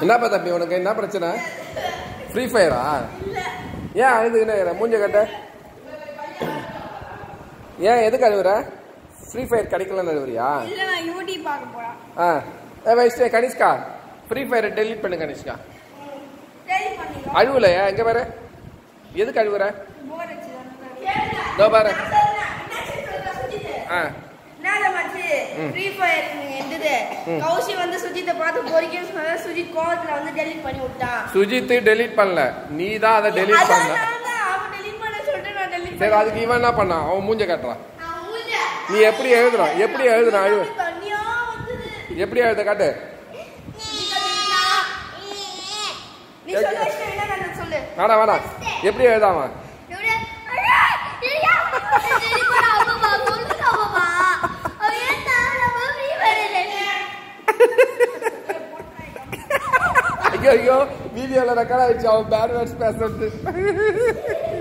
என்னப்பா தம்பி உனக்கு என்ன பிரச்சனை ஃப்ரீ ஃபயரா ஏன் அழுதுன்னு மூஞ்ச கட்ட ஏன் எதுக்கு அழுவுற ஃப்ரீ ஃபயர் கிடைக்கலன்னு அழுவுறியா இல்ல நான் யூடியூப் பார்க்க போறேன் ஆ ஏ வயசு கனிஷ்கா ஃப்ரீ ஃபயரை டெலீட் பண்ணு கனிஷ்கா டெய்லி பண்ணிடுவோம் அழுவலையா எங்க பாரு எதுக்கு அழுவுற போர் அடிச்சுதான் இதோ பாரு ஆ என்னடா மச்சி ஃப்ரீ ஃபயர் எந்தது கௌஷி வந்து சுஜித்தை பார்த்து பொறிக்கன்னு சொன்னா சுஜித் கோவத்துல வந்து டெலீட் பண்ணி விட்டான் சுஜித் டெலீட் பண்ணல நீ தான் அதை டெலீட் அதான் பண்ண நான் தான் அவன் delete பண்ண சொல்லிட்டு நான் delete சரி அதுக்கு இவன் என்ன பண்ணான் அவன் மூஞ்ச காட்டுறான் நான் மூஞ்ச. நீ எப்படி எழுதுறான் எப்படி எழுதுறான் அழுவு தண்ணியா வந்தது. எப்படி எழுத காட்டு நீ சொல்ல வச்சுட்ட, என்ன நான் சொல்லு வேணாம் வேணாம் எப்படி எழுதாம ஐயோ ஐயோ வீடியோல ரெக்கார்ட் ஆயிடுச்சு அவன் பேட் வேர்ட்ஸ் பேசுறது